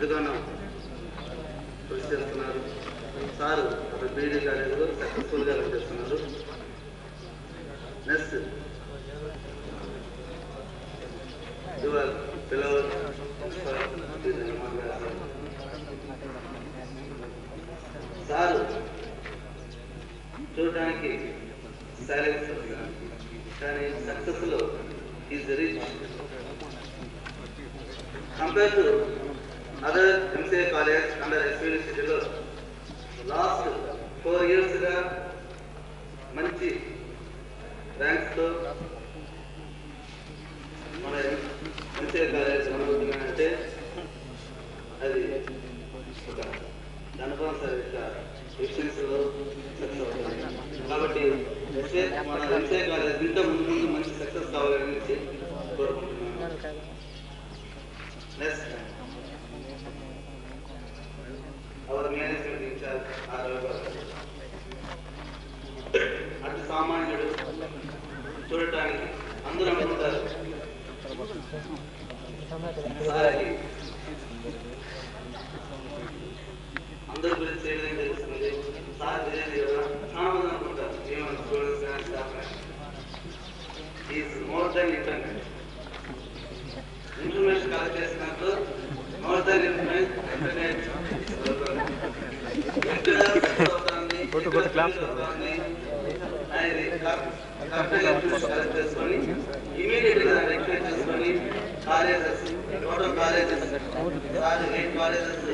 ఎంతగానో కృషి చేస్తున్నారు సారు అక్కడ బీడీ కాలేజీలో సక్సెస్ఫుల్గా చేస్తున్నారు నెక్స్ట్ యువర్ పిల్లలు సారు చూడడానికి సైలెన్స్ కానీ సక్సెస్ లో is rich compare to other MCA college under SP యూనివర్సిటీలో లాస్ట్ ఫోర్ ఇయర్స్గా మంచి ర్యాంక్స్తో మన ఎంసీఏ కాలేజ్ అనుకుంటున్నానంటే అది ఒక ధనపాన్ సార్ యొక్క ఎఫిషియన్సీలో సక్సెస్ అవుతుంది కాబట్టి ఎస్ఏ మన ఎంసీఏ కాలేజ్ ఇంకా ముందు ముందు మంచి సక్సెస్ కావాలని కోరుకుంటున్నాను next our management in-charge are అటు సామాన్యుడు చూడటానికి అందరూ అనుకుంటారు సారథి. అందరి గురించి ఏ విధంగా తెలుస్తుంది సార్ తెలియదు కదా చాలా మంది అనుకుంటారు ఏమైనా స్టూడెంట్స్ కానీ staff is more than internet information collect చేసినప్పుడు మోర్ దెన్ ఇంటర్నెట్ ఇంటర్నెట్ ఎక్కడ success అవుతుంది, ఎక్కడ fail అవుతుంది అనేది కరెక్ట్గా కలెక్ట్ చేసుకొని ఇమీడియట్ గా రెక్టిఫై చేసుకొని colleges total colleges sir eight colleges